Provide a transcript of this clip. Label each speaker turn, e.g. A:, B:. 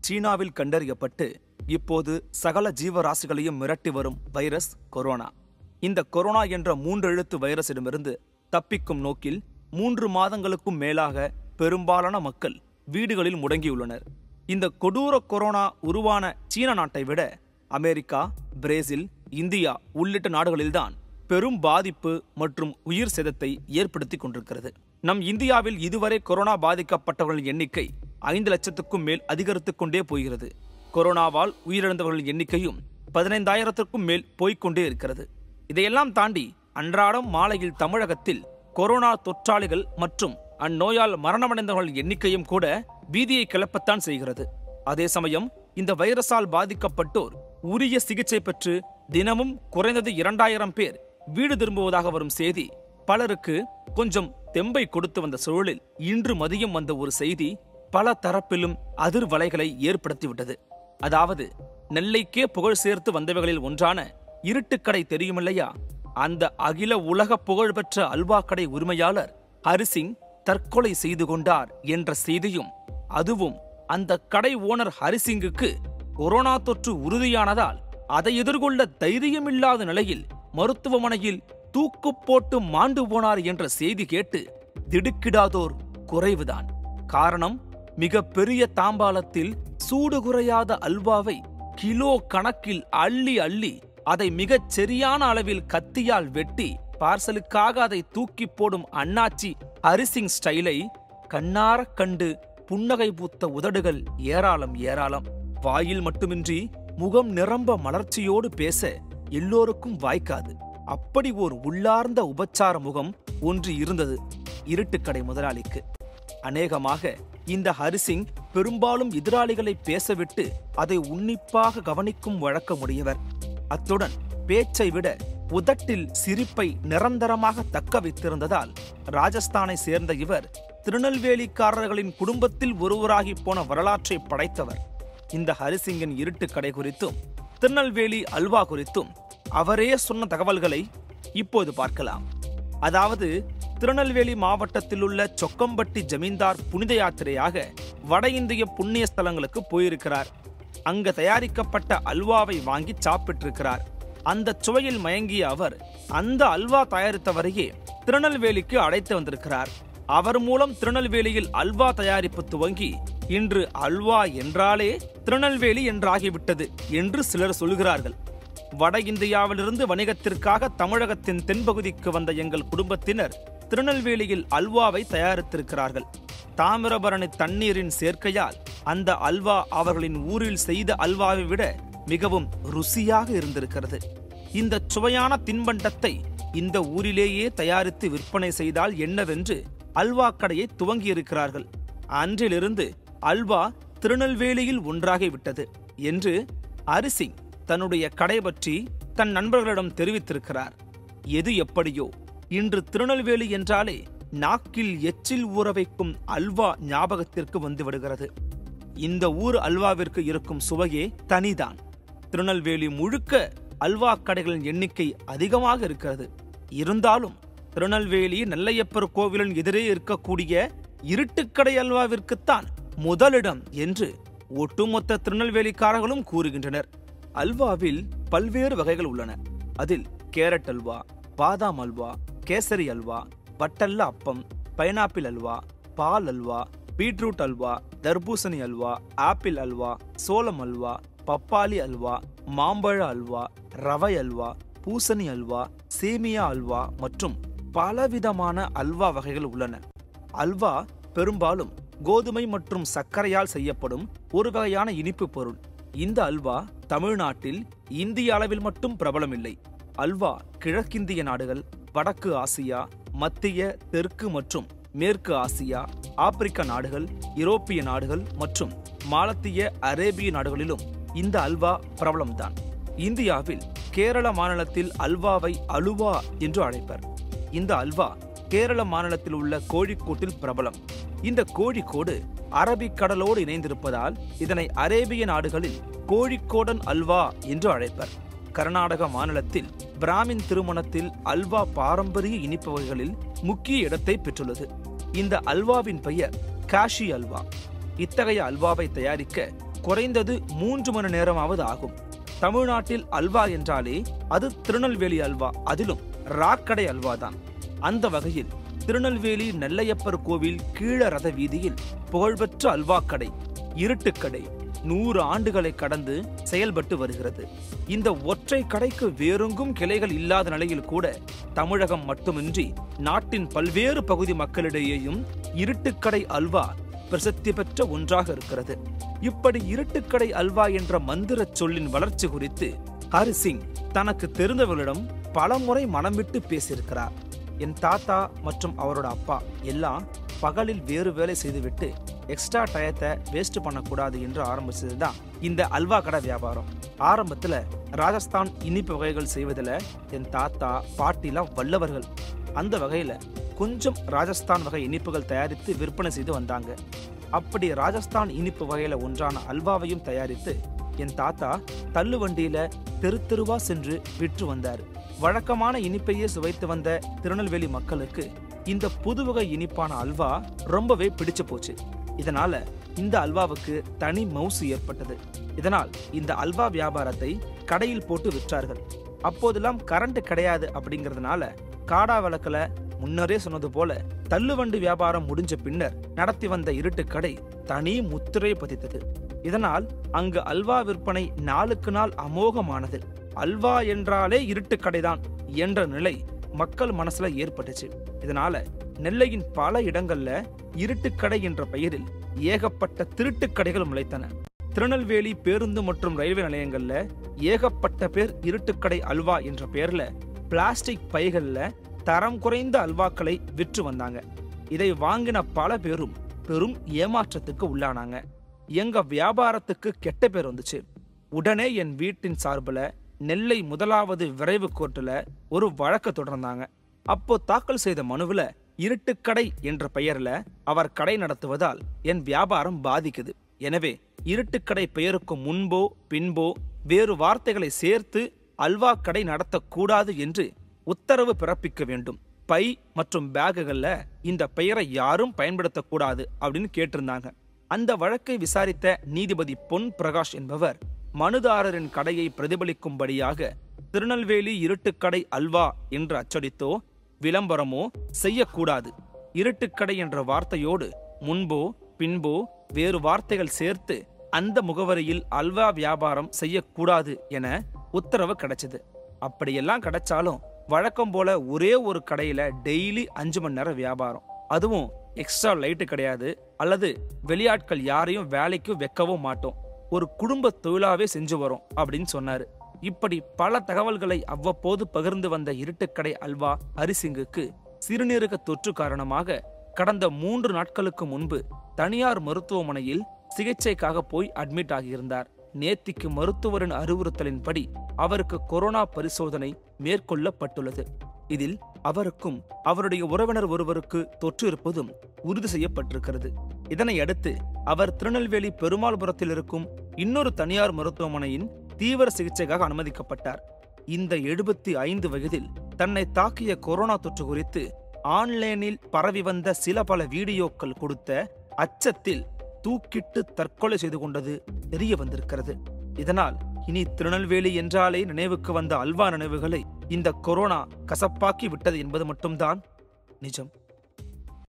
A: சீனாவில் கண்டறியப்பட்டு இப்போது சகல ஜீவராசிகளையும் மிரட்டி வரும் வைரஸ் கொரோனா இந்த கொரோனா என்ற மூன்று எழுத்து வைரஸிடமிருந்து தப்பிக்கும் நோக்கில் மூன்று மாதங்களுக்கும் மேலாக பெரும்பாலான மக்கள் வீடுகளில் முடங்கியுள்ளனர் இந்த கொடூர கொரோனா உருவான சீன நாட்டை விட அமெரிக்கா பிரேசில் இந்தியா உள்ளிட்ட நாடுகளில்தான் பெரும் பாதிப்பு மற்றும் உயிர் சேதத்தை ஏற்படுத்திக் கொண்டிருக்கிறது நம் இந்தியாவில் இதுவரை கொரோனா பாதிக்கப்பட்டவர்களின் எண்ணிக்கை ஐந்து லட்சத்துக்கும் மேல் அதிகரித்துக் கொண்டே போகிறது கொரோனாவால் உயிரிழந்தவர்களின் எண்ணிக்கையும் பதினைந்தாயிரத்திற்கும் மேல் போய்க்கொண்டே இருக்கிறது இதையெல்லாம் தாண்டி அன்றாடம் மாலையில் தமிழகத்தில் கொரோனா தொற்றாளிகள் மற்றும் அந்நோயால் மரணமடைந்தவர்களின் எண்ணிக்கையும் கூட பீதியை கிளப்பத்தான் செய்கிறது அதே சமயம் இந்த வைரஸால் பாதிக்கப்பட்டோர் உரிய சிகிச்சை பெற்று தினமும் குறைந்தது இரண்டாயிரம் பேர் வீடு திரும்புவதாக வரும் செய்தி பலருக்கு கொஞ்சம் தெம்பை கொடுத்து வந்த சூழலில் இன்று மதியம் வந்த ஒரு செய்தி பல தரப்பிலும் அதிர்வலைகளை ஏற்படுத்திவிட்டது அதாவது நெல்லைக்கே புகழ் சேர்த்து வந்தவைகளில் ஒன்றான இருட்டுக்கடை தெரியுமில்லையா அந்த அகில உலக புகழ்பெற்ற அல்வா கடை உரிமையாளர் ஹரிசிங் தற்கொலை செய்து கொண்டார் என்ற செய்தியும் அதுவும் அந்த கடை ஓனர் ஹரிசிங்குக்கு கொரோனா தொற்று உறுதியானதால் அதை எதிர்கொள்ள தைரியமில்லாத நிலையில் மருத்துவமனையில் தூக்கு போட்டு மாண்டு போனார் என்ற செய்தி கேட்டு திடுக்கிடாதோர் குறைவுதான் காரணம் மிக பெரிய தாம்பாலத்தில் சூடு குறையாத அல்வாவை கிலோ கணக்கில் அள்ளி அள்ளி அதை மிகச் சரியான அளவில் கத்தியால் வெட்டி பார்சலுக்காக அதை தூக்கி போடும் அண்ணாச்சி ஹரிசிங் ஸ்டைலை கண்ணாரக் கண்டு புன்னகை பூத்த உதடுகள் ஏராளம் ஏராளம் வாயில் மட்டுமின்றி முகம் நிரம்ப மலர்ச்சியோடு பேச எல்லோருக்கும் வாய்க்காது அப்படி ஓர் உள்ளார்ந்த உபச்சார முகம் ஒன்று இருந்தது இருட்டுக்கடை முதலாளிக்கு அநேகமாக இந்த ஹரிசிங் பெரும்பாலும் எதிராளிகளை பேசவிட்டு அதை உன்னிப்பாக கவனிக்கும் வழக்கமுடையவர் அத்துடன் பேச்சை விட உதட்டில் சிரிப்பை நிரந்தரமாக தக்க வைத்திருந்ததால் ராஜஸ்தானை சேர்ந்த இவர் திருநெல்வேலிக்காரர்களின் குடும்பத்தில் ஒருவராகி போன வரலாற்றை படைத்தவர் இந்த ஹரிசிங்கின் இருட்டு கடை குறித்தும் திருநெல்வேலி அல்வா குறித்தும் அவரே சொன்ன தகவல்களை இப்போது பார்க்கலாம் அதாவது திருநெல்வேலி மாவட்டத்தில் உள்ள சொக்கம்பட்டி ஜமீன்தார் புனித யாத்திரையாக வட இந்திய புண்ணிய ஸ்தலங்களுக்கு போயிருக்கிறார் அங்க தயாரிக்கப்பட்ட அல்வாவை வாங்கி சாப்பிட்டிருக்கிறார் அந்த சுவையில் மயங்கிய அவர் அந்த அல்வா தயாரித்தவரையே திருநெல்வேலிக்கு அழைத்து வந்திருக்கிறார் அவர் மூலம் திருநெல்வேலியில் அல்வா தயாரிப்பு துவங்கி இன்று அல்வா என்றாலே திருநெல்வேலி என்றாகிவிட்டது என்று சிலர் சொல்கிறார்கள் வட இந்தியாவிலிருந்து வணிகத்திற்காக தமிழகத்தின் தென்பகுதிக்கு வந்த எங்கள் குடும்பத்தினர் திருநெல்வேலியில் அல்வாவை தயாரித்திருக்கிறார்கள் தாமிரபரணி தண்ணீரின் சேர்க்கையால் அந்த அல்வா அவர்களின் ஊரில் செய்த அல்வாவை விட மிகவும் ருசியாக இருந்திருக்கிறது இந்த சுவையான தின்பண்டத்தை இந்த ஊரிலேயே தயாரித்து விற்பனை செய்தால் என்னவென்று அல்வா கடையை துவங்கியிருக்கிறார்கள் அன்றிலிருந்து அல்வா திருநெல்வேலியில் ஒன்றாகிவிட்டது என்று அரிசிங் தன்னுடைய கடை பற்றி தன் நண்பர்களிடம் தெரிவித்திருக்கிறார் எது எப்படியோ இன்று திருநெல்வேலி என்றாலே நாக்கில் எச்சில் ஊற வைக்கும் அல்வா ஞாபகத்திற்கு வந்து விடுகிறது இந்த ஊர் அல்வாவிற்கு இருக்கும் சுவையே தனிதான் திருநெல்வேலி முழுக்க அல்வா கடைகளின் எண்ணிக்கை அதிகமாக இருக்கிறது இருந்தாலும் திருநெல்வேலி நெல்லையப்பர் கோவிலின் எதிரே இருக்கக்கூடிய இருட்டுக்கடை அல்வாவிற்குத்தான் முதலிடம் என்று ஒட்டுமொத்த திருநெல்வேலிக்காரர்களும் கூறுகின்றனர் அல்வாவில் பல்வேறு வகைகள் உள்ளன அதில் கேரட் அல்வா பாதாம் அல்வா கேசரி அல்வா வட்டல்ல அப்பம் பைனாப்பிள் அல்வா பால் அல்வா பீட்ரூட் அல்வா தர்பூசணி அல்வா ஆப்பிள் அல்வா சோளம் அல்வா பப்பாளி அல்வா மாம்பழ அல்வா ரவை அல்வா பூசணி அல்வா சேமியா அல்வா மற்றும் பலவிதமான அல்வா வகைகள் உள்ளன அல்வா பெரும்பாலும் கோதுமை மற்றும் சர்க்கரையால் செய்யப்படும் ஒரு வகையான இனிப்பு பொருள் இந்த அல்வா தமிழ்நாட்டில் இந்திய அளவில் மட்டும் பிரபலமில்லை அல்வா கிழக்கிந்திய நாடுகள் வடக்கு ஆசியா மத்திய தெற்கு மற்றும் மேற்கு ஆசியா ஆப்பிரிக்க நாடுகள் யூரோப்பிய நாடுகள் மற்றும் மாலத்திய அரேபிய நாடுகளிலும் இந்த அல்வா பிரபலம்தான் இந்தியாவில் கேரள மாநிலத்தில் அல்வாவை அலுவா என்று அழைப்பர் இந்த அல்வா கேரள மாநிலத்தில் உள்ள கோழிக்கோட்டில் பிரபலம் இந்த கோழிக்கோடு அரபிக் கடலோடு இணைந்திருப்பதால் இதனை அரேபிய நாடுகளில் கோழிக்கோடன் அல்வா என்று அழைப்பர் கர்நாடக மாநிலத்தில் பிராமின் திருமணத்தில் அல்வா பாரம்பரிய இனிப்பு வகைகளில் முக்கிய இடத்தை பெற்றுள்ளது இந்த அல்வாவின் பெயர் காஷி அல்வா இத்தகைய அல்வாவை தயாரிக்க குறைந்தது மூன்று மணி நேரமாவது ஆகும் தமிழ்நாட்டில் அல்வா என்றாலே அது திருநெல்வேலி அல்வா அதிலும் ராக்கடை அல்வா தான் அந்த வகையில் திருநெல்வேலி நெல்லையப்பர் கோவில் கீழ ரத வீதியில் புகழ்பெற்ற அல்வா கடை இருட்டுக்கடை நூறு ஆண்டுகளை கடந்து செயல்பட்டு வருகிறது இந்த ஒற்றை கடைக்கு வேறெங்கும் கிளைகள் இல்லாத நிலையில் கூட தமிழகம் மட்டுமின்றி நாட்டின் பல்வேறு பகுதி மக்களிடையேயும் இருட்டுக்கடை அல்வா பிரசித்தி பெற்ற ஒன்றாக இருக்கிறது இப்படி இருட்டுக்கடை அல்வா என்ற மந்திரச் சொல்லின் வளர்ச்சி குறித்து ஹரி சிங் தனக்கு தெரிந்தவர்களிடம் பலமுறை மனம் விட்டு பேசியிருக்கிறார் என் தாத்தா மற்றும் அவரோட அப்பா எல்லாம் பகலில் வேறு வேலை செய்துவிட்டு எக்ஸ்ட்ரா டயத்தை வேஸ்ட் பண்ணக்கூடாது என்று ஆரம்பிச்சது தான் இந்த அல்வா கடை வியாபாரம் ஆரம்பத்துல ராஜஸ்தான் இனிப்பு வகைகள் செய்வதில் என் தாத்தா பாட்டிலாம் வல்லவர்கள் அந்த வகையில கொஞ்சம் ராஜஸ்தான் வகை இனிப்புகள் தயாரித்து விற்பனை செய்து வந்தாங்க அப்படி ராஜஸ்தான் இனிப்பு வகையில ஒன்றான அல்வாவையும் தயாரித்து என் தாத்தா தள்ளு வண்டியில தெரு தெருவா சென்று விற்று வந்தார் வழக்கமான இனிப்பையே சுவைத்து வந்த திருநெல்வேலி மக்களுக்கு இந்த புதுவகை இனிப்பான அல்வா ரொம்பவே பிடிச்சு போச்சு இதனால இந்த அல்வாவுக்கு தனி மவுசு ஏற்பட்டது இதனால் இந்த அல்வா வியாபாரத்தை கடையில் போட்டு விற்றார்கள் அப்போதெல்லாம் கரண்ட் கிடையாது அப்படிங்கறதுனால காடா விளக்குல முன்னரே சொன்னது போல தள்ளுவண்டி வியாபாரம் முடிஞ்ச பின்னர் நடத்தி வந்த இருட்டு கடை தனி முத்திரை பதித்தது இதனால் அங்கு அல்வா விற்பனை நாளுக்கு நாள் அமோகமானது அல்வா என்றாலே இருட்டு கடைதான் என்ற நிலை மக்கள் மனசுல ஏற்பட்டுச்சு இதனால நெல்லையின் பல இடங்கள்ல இருட்டுக்கடை என்ற பெயரில் ஏகப்பட்ட திருட்டுக்கடைகள் முளைத்தன திருநெல்வேலி பேருந்து மற்றும் ரயில்வே நிலையங்கள்ல ஏகப்பட்ட பேர் இருட்டுக்கடை அல்வா என்ற பெயர்ல பிளாஸ்டிக் பைகள்ல தரம் குறைந்த அல்வாக்களை விற்று வந்தாங்க இதை வாங்கின பல பேரும் பெரும் ஏமாற்றத்துக்கு உள்ளானாங்க எங்க வியாபாரத்துக்கு கெட்ட பேர் வந்துச்சு உடனே என் வீட்டின் சார்புல நெல்லை முதலாவது விரைவு கோர்ட்டுல ஒரு வழக்கு தொடர்ந்தாங்க அப்போ தாக்கல் செய்த மனுவுல இருட்டுக்கடை என்ற பெயர்ல அவர் கடை நடத்துவதால் என் வியாபாரம் பாதிக்குது எனவே இருட்டுக்கடை பெயருக்கு முன்போ பின்போ வேறு வார்த்தைகளை சேர்த்து அல்வா கடை நடத்தக்கூடாது என்று உத்தரவு பிறப்பிக்க வேண்டும் பை மற்றும் பேகுகள்ல இந்த பெயரை யாரும் பயன்படுத்தக்கூடாது அப்படின்னு கேட்டிருந்தாங்க அந்த வழக்கை விசாரித்த நீதிபதி பொன் பிரகாஷ் என்பவர் மனுதாரரின் கடையை பிரதிபலிக்கும்படியாக திருநெல்வேலி இருட்டுக்கடை அல்வா என்று அச்சடித்தோ விளம்பரமோ செய்யக்கூடாது இருட்டுக்கடை என்ற வார்த்தையோடு முன்போ பின்போ வேறு வார்த்தைகள் சேர்த்து அந்த முகவரியில் அல்வா வியாபாரம் செய்யக்கூடாது என உத்தரவு கிடைச்சது அப்படியெல்லாம் கிடைச்சாலும் வழக்கம் போல ஒரே ஒரு கடையில டெய்லி அஞ்சு மணி நேரம் வியாபாரம் அதுவும் எக்ஸ்ட்ரா லைட்டு கிடையாது அல்லது வெளியாட்கள் யாரையும் வேலைக்கு வைக்கவும் மாட்டோம் ஒரு குடும்ப தொழிலாவே செஞ்சு வரோம் அப்படின்னு சொன்னாரு இப்படி பல தகவல்களை அவ்வப்போது பகிர்ந்து வந்த இருட்டுக்கடை அல்வா ஹரிசிங்குக்கு சிறுநீரக தொற்று காரணமாக கடந்த மூன்று நாட்களுக்கு முன்பு தனியார் மருத்துவமனையில் சிகிச்சைக்காக போய் அட்மிட் ஆகியிருந்தார் நேத்திக்கு மருத்துவரின் அறிவுறுத்தலின்படி அவருக்கு கொரோனா பரிசோதனை மேற்கொள்ளப்பட்டுள்ளது இதில் அவருக்கும் அவருடைய உறவினர் ஒருவருக்கு தொற்று இருப்பதும் உறுதி செய்யப்பட்டிருக்கிறது இதனை அடுத்து அவர் திருநெல்வேலி பெருமாள்புரத்தில் இருக்கும் இன்னொரு தனியார் மருத்துவமனையின் தீவிர சிகிச்சைக்காக அனுமதிக்கப்பட்டார் இந்த எழுபத்தி ஐந்து வயதில் தன்னை தாக்கிய கொரோனா தொற்று குறித்து ஆன்லைனில் பரவி வந்த சில பல வீடியோக்கள் கொடுத்த அச்சத்தில் தூக்கிட்டு தற்கொலை செய்து கொண்டது தெரிய வந்திருக்கிறது இதனால் இனி திருநெல்வேலி என்றாலே நினைவுக்கு வந்த அல்வா நினைவுகளை இந்த கொரோனா கசப்பாக்கி விட்டது என்பது மட்டும்தான் நிஜம்